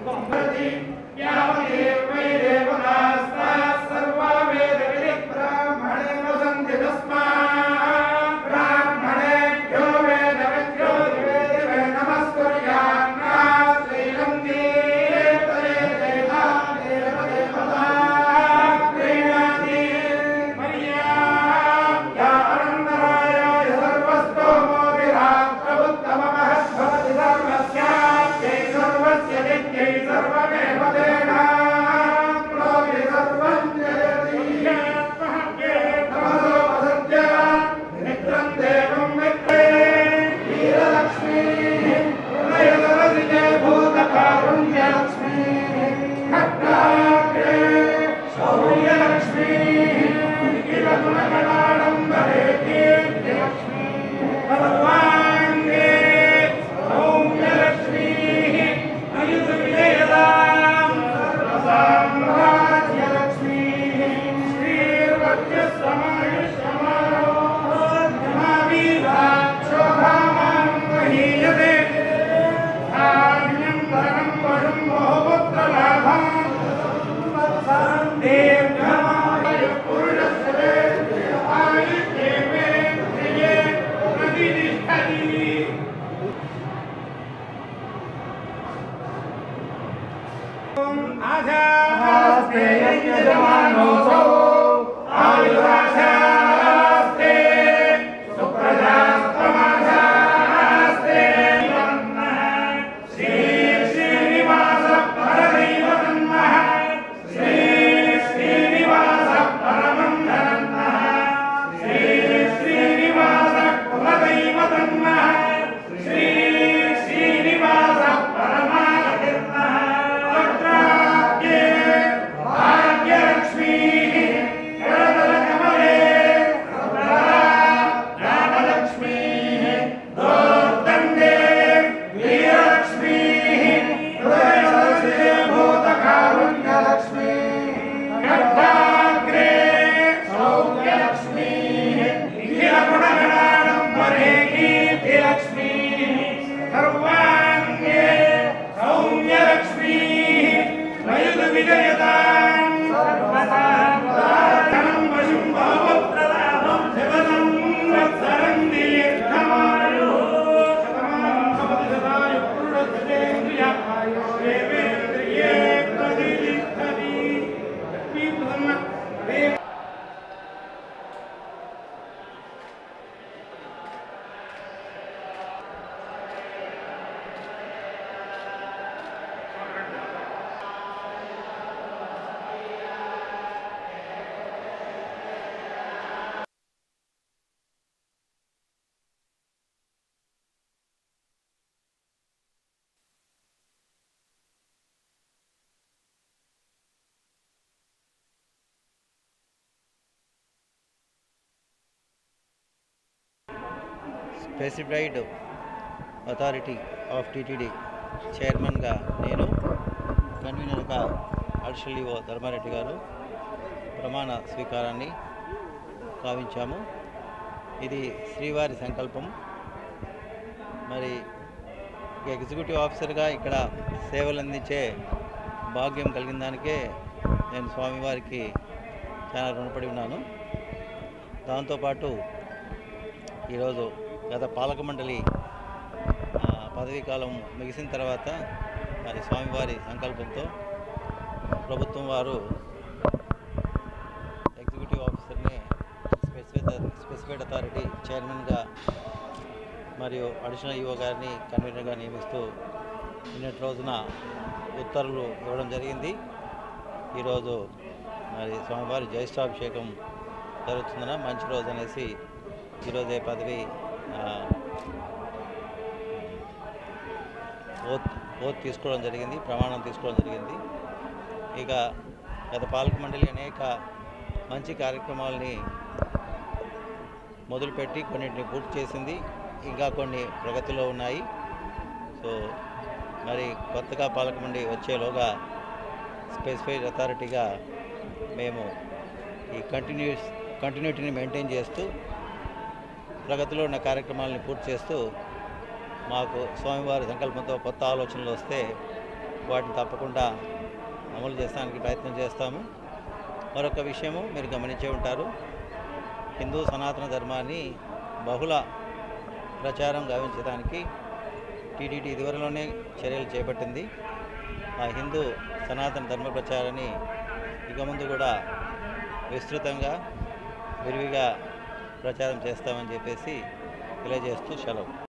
आशास्ते यजमानोऽसौ आयुराशास्ते सुप्रजास्तमाशास्ते श्री श्रीनिवास परदैव तन्मः श्री श्रीनिवास परमं धनन्नः श्री श्रीनिवास कुलदैव तन्मः श्री श्रीनिवास परमाकीर्तनः वक्त्राब्जे भाग्यलक्ष्मीः करतलकमले सर्वदा रामलक्ष्मीः दोर्दण्डे वीरलक्ष्मीः हृदयसरसे भूतकारुण्यलक्ष्मीः गर्भाग्रे सौख्यलक्ष्मीः निखिलगुणगणाडम्बरे कीर्तिलक्ष्मीः सर्वाङ्गे सौम्यलक्ष्मीः वयुधविजयतां सर्वदा धनं वशुं भवप्रदाभं शिवनं वत्सरं दीर्घमायुः शतमानं भवति सदायु पुरुषजतेन्द्रियायो देवेन्द्रिये प्रतिष्ठति लक्ष्मीप्रसन्न देव స్పెసిఫైడ్ అథారిటీ ఆఫ్ టీటీడీ చైర్మన్గా నేను కన్వీనర్గా అడిషనల్ ఈవో ధర్మారెడ్డి గారు ప్రమాణ స్వీకారాన్ని కావించాము ఇది శ్రీవారి సంకల్పం మరి ఎగ్జిక్యూటివ్ ఆఫీసర్గా ఇక్కడ సేవలు అందించే భాగ్యం కలిగిన దానికే నేను స్వామివారికి చాలా రుణపడి ఉన్నాను దాంతోపాటు ఈరోజు గత పాలక మండలి ఆ, పదవీ కాలం ముగిసిన తర్వాత మరి స్వామివారి సంకల్పంతో ప్రభుత్వం వారు ఎగ్జిక్యూటివ్ ఆఫీసర్ని స్పెసిఫిక్ స్పెసిఫైడ్ అథారిటీ చైర్మన్గా మరియు అడిషనల్ ఈఓ గారిని కన్వీనర్గా నియమిస్తూ నిన్నటి రోజున ఉత్తర్వులు ఇవ్వడం జరిగింది ఈరోజు మరి స్వామివారి జ్యేష్ఠాభిషేకం జరుగుతుందన మంచి రోజు అనేసి ఈరోజే పదవి ఆ, ఓత్ ఓత్ తీసుకోవడం జరిగింది ప్రమాణం తీసుకోవడం జరిగింది ఇక గత పాలక మండలి అనేక మంచి కార్యక్రమాలని మొదలుపెట్టి కొన్నిటిని పూర్తి చేసింది ఇంకా కొన్ని ప్రగతిలో ఉన్నాయి సో మరి కొత్తగా పాలక మండలి వచ్చేలోగా స్పెసిఫైడ్ అథారిటీగా మేము ఈ కంటిన్యూస్ కంటిన్యూటీని మెయింటైన్ చేస్తూ ప్రగతిలో ఉన్న కార్యక్రమాలను పూర్తి చేస్తూ మాకు స్వామివారి సంకల్పంతో కొత్త ఆలోచనలు వస్తే వాటిని తప్పకుండా అమలు చేస్తానికి ప్రయత్నం చేస్తాము మరొక విషయము మీరు గమనించే ఉంటారు హిందూ సనాతన ధర్మాన్ని బహుళ ప్రచారం గావించడానికి టీటీడీ ఇదివరలోనే చర్యలు చేపట్టింది ఆ హిందూ సనాతన ధర్మ ప్రచారాన్ని ఇక ముందు కూడా విస్తృతంగా విరివిగా ప్రచారం చేస్తామని చెప్పేసి తెలియజేస్తూ సెలవు